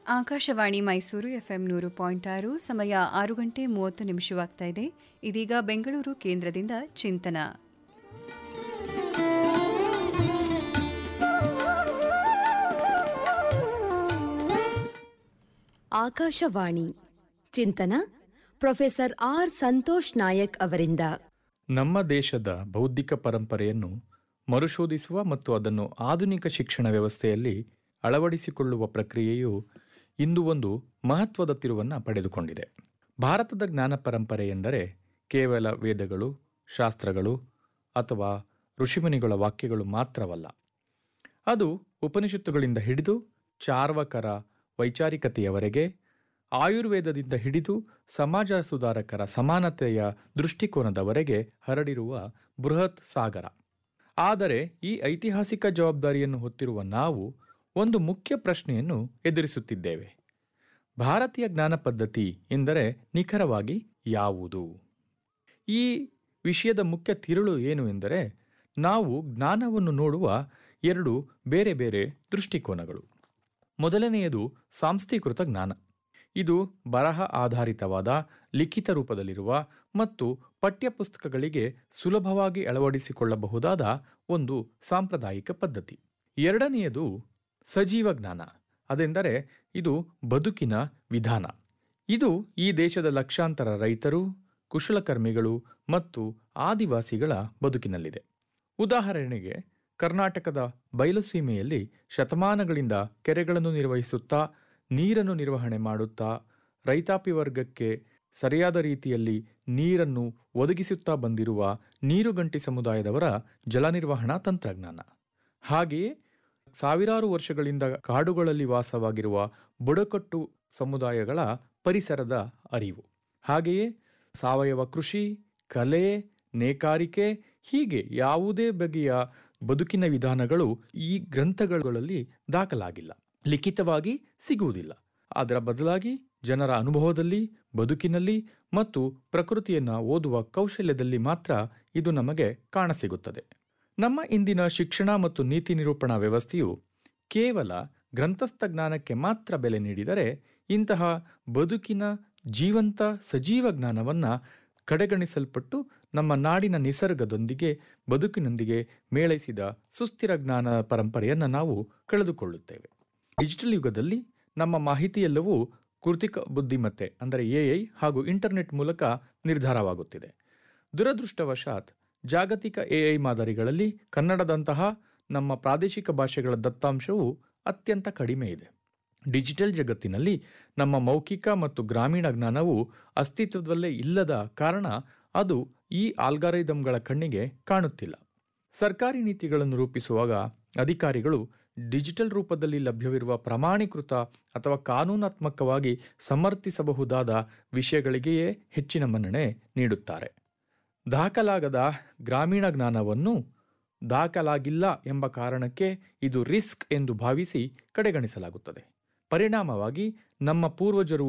Akashvani Mysuru FM ನೂರು point ಆರು ಸಮಯ ಆರು ಗಂಟೆ ಮೂವತ್ತು ನಿಮಿಷವಾಗ್ತಾ ಇದೆ ಇದೀಗ ಬೆಂಗಳೂರು ಕೇಂದ್ರದಿಂದ ಚಿಂತನ ಆಕಾಶವಾಣಿ ಚಿಂತನ ಪ್ರೊಫೆಸರ್ ಆರ್ ಸಂತೋಷ್ ನಾಯಕ್ ಅವರಿಂದ ನಮ್ಮ ದೇಶದ ಬೌದ್ಧಿಕ ಪರಂಪರೆಯನ್ನು ಮರುಶೋಧಿಸುವ ಮತ್ತು ಅದನ್ನು ಆಧುನಿಕ ಶಿಕ್ಷಣ ವ್ಯವಸ್ಥೆಯಲ್ಲಿ ಅಳವಡಿಸಿಕೊಳ್ಳುವ ಪ್ರಕ್ರಿಯೆಯು ಇಂದು ಒಂದು ಮಹತ್ವದ ತಿರುವನ್ನು ಪಡೆದುಕೊಂಡಿದೆ ಭಾರತದ ಜ್ಞಾನ ಪರಂಪರೆ ಎಂದರೆ ಕೇವಲ ವೇದಗಳು ಶಾಸ್ತ್ರಗಳು ಅಥವಾ ಋಷಿಮುನಿಗಳ ವಾಕ್ಯಗಳು ಮಾತ್ರವಲ್ಲ ಅದು ಉಪನಿಷತ್ತುಗಳಿಂದ ಹಿಡಿದು ಚಾರ್ವಕರ ವೈಚಾರಿಕತೆಯವರೆಗೆ ಆಯುರ್ವೇದದಿಂದ ಹಿಡಿದು ಸಮಾಜ ಸುಧಾರಕರ ಸಮಾನತೆಯ ದೃಷ್ಟಿಕೋನದವರೆಗೆ ಹರಡಿರುವ ಬೃಹತ್ ಸಾಗರ ಆದರೆ ಈ ಐತಿಹಾಸಿಕ ಜವಾಬ್ದಾರಿಯನ್ನು ಹೊತ್ತಿರುವ ನಾವು ಒಂದು ಮುಖ್ಯ ಪ್ರಶ್ನೆಯನ್ನು ಎದುರಿಸುತ್ತಿದ್ದೇವೆ ಭಾರತೀಯ ಜ್ಞಾನ ಪದ್ಧತಿ ಎಂದರೆ ನಿಖರವಾಗಿ ಯಾವುದು ಈ ವಿಷಯದ ಮುಖ್ಯ ತಿರುಳು ಏನು ಎಂದರೆ ನಾವು ಜ್ಞಾನವನ್ನು ನೋಡುವ ಎರಡು ಬೇರೆ ಬೇರೆ ದೃಷ್ಟಿಕೋನಗಳು ಮೊದಲನೆಯದು ಸಾಂಸ್ಥೀಕೃತ ಜ್ಞಾನ ಇದು ಬರಹ ಆಧಾರಿತವಾದ ಲಿಖಿತ ರೂಪದಲ್ಲಿರುವ ಮತ್ತು ಪಠ್ಯಪುಸ್ತಕಗಳಿಗೆ ಸುಲಭವಾಗಿ ಅಳವಡಿಸಿಕೊಳ್ಳಬಹುದಾದ ಒಂದು ಸಾಂಪ್ರದಾಯಿಕ ಪದ್ಧತಿ ಎರಡನೆಯದು ಸಜೀವ ಜ್ಞಾನ ಅದೆಂದರೆ ಇದು ಬದುಕಿನ ವಿಧಾನ ಇದು ಈ ದೇಶದ ಲಕ್ಷಾಂತರ ರೈತರು ಕುಶಲಕರ್ಮಿಗಳು ಮತ್ತು ಆದಿವಾಸಿಗಳ ಬದುಕಿನಲ್ಲಿದೆ ಉದಾಹರಣೆಗೆ ಕರ್ನಾಟಕದ ಬಯಲುಸೀಮೆಯಲ್ಲಿ ಶತಮಾನಗಳಿಂದ ಕೆರೆಗಳನ್ನು ನಿರ್ವಹಿಸುತ್ತಾ ನೀರನ್ನು ನಿರ್ವಹಣೆ ಮಾಡುತ್ತಾ ರೈತಾಪಿ ವರ್ಗಕ್ಕೆ ಸರಿಯಾದ ರೀತಿಯಲ್ಲಿ ನೀರನ್ನು ಒದಗಿಸುತ್ತಾ ಬಂದಿರುವ ನೀರುಗಂಟಿ ಸಮುದಾಯದವರ ಜಲ ನಿರ್ವಹಣಾ ತಂತ್ರಜ್ಞಾನ ಹಾಗೆಯೇ ಸಾವಿರಾರು ವರ್ಷಗಳಿಂದ ಕಾಡುಗಳಲ್ಲಿ ವಾಸವಾಗಿರುವ ಬುಡಕಟ್ಟು ಸಮುದಾಯಗಳ ಪರಿಸರದ ಅರಿವು ಹಾಗೆಯೇ ಸಾವಯವ ಕೃಷಿ ಕಲೆ ನೇಕಾರಿಕೆ ಹೀಗೆ ಯಾವುದೇ ಬಗೆಯ ಬದುಕಿನ ವಿಧಾನಗಳು ಈ ಗ್ರಂಥಗಳಲ್ಲಿ ದಾಖಲಾಗಿಲ್ಲ ಲಿಖಿತವಾಗಿ ಸಿಗುವುದಿಲ್ಲ ಅದರ ಬದಲಾಗಿ ಜನರ ಅನುಭವದಲ್ಲಿ ಬದುಕಿನಲ್ಲಿ ಮತ್ತು ಪ್ರಕೃತಿಯನ್ನು ಓದುವ ಕೌಶಲ್ಯದಲ್ಲಿ ಮಾತ್ರ ಇದು ನಮಗೆ ಕಾಣಸಿಗುತ್ತದೆ ನಮ್ಮ ಇಂದಿನ ಶಿಕ್ಷಣ ಮತ್ತು ನೀತಿ ನಿರೂಪಣಾ ವ್ಯವಸ್ಥೆಯು ಕೇವಲ ಗ್ರಂಥಸ್ಥ ಜ್ಞಾನಕ್ಕೆ ಮಾತ್ರ ಬೆಲೆ ನೀಡಿದರೆ ಇಂತಹ ಬದುಕಿನ ಜೀವಂತ ಸಜೀವ ಜ್ಞಾನವನ್ನು ಕಡೆಗಣಿಸಲ್ಪಟ್ಟು ನಮ್ಮ ನಾಡಿನ ನಿಸರ್ಗದೊಂದಿಗೆ ಬದುಕಿನೊಂದಿಗೆ ಮೇಳೈಸಿದ ಸುಸ್ಥಿರ ಜ್ಞಾನ ಪರಂಪರೆಯನ್ನು ನಾವು ಕಳೆದುಕೊಳ್ಳುತ್ತೇವೆ ಡಿಜಿಟಲ್ ಯುಗದಲ್ಲಿ ನಮ್ಮ ಮಾಹಿತಿಯೆಲ್ಲವೂ ಕೃತಿಕ ಬುದ್ಧಿಮತ್ತೆ ಅಂದರೆ ಎಐ ಹಾಗೂ ಇಂಟರ್ನೆಟ್ ಮೂಲಕ ನಿರ್ಧಾರವಾಗುತ್ತಿದೆ ದುರದೃಷ್ಟವಶಾತ್ ಜಾಗತಿಕ ಎಐ ಮಾದರಿಗಳಲ್ಲಿ ಕನ್ನಡದಂತಹ ನಮ್ಮ ಪ್ರಾದೇಶಿಕ ಭಾಷೆಗಳ ದತ್ತಾಂಶವು ಅತ್ಯಂತ ಕಡಿಮೆ ಇದೆ ಡಿಜಿಟಲ್ ಜಗತ್ತಿನಲ್ಲಿ ನಮ್ಮ ಮೌಖಿಕ ಮತ್ತು ಗ್ರಾಮೀಣ ಜ್ಞಾನವು ಅಸ್ತಿತ್ವದಲ್ಲೇ ಇಲ್ಲದ ಕಾರಣ ಅದು ಈ ಆಲ್ಗಾರಿದಮ್ಗಳ ಕಣ್ಣಿಗೆ ಕಾಣುತ್ತಿಲ್ಲ ಸರ್ಕಾರಿ ನೀತಿಗಳನ್ನು ರೂಪಿಸುವಾಗ ಅಧಿಕಾರಿಗಳು ಡಿಜಿಟಲ್ ರೂಪದಲ್ಲಿ ಲಭ್ಯವಿರುವ ಪ್ರಮಾಣೀಕೃತ ಅಥವಾ ಕಾನೂನಾತ್ಮಕವಾಗಿ ಸಮರ್ಥಿಸಬಹುದಾದ ವಿಷಯಗಳಿಗೆಯೇ ಹೆಚ್ಚಿನ ಮನ್ನಣೆ ನೀಡುತ್ತಾರೆ ದಾಖಲಾಗದ ಗ್ರಾಮೀಣ ಜ್ಞಾನವನ್ನು ದಾಖಲಾಗಿಲ್ಲ ಎಂಬ ಕಾರಣಕ್ಕೆ ಇದು ರಿಸ್ಕ್ ಎಂದು ಭಾವಿಸಿ ಕಡೆಗಣಿಸಲಾಗುತ್ತದೆ ಪರಿಣಾಮವಾಗಿ ನಮ್ಮ ಪೂರ್ವಜರು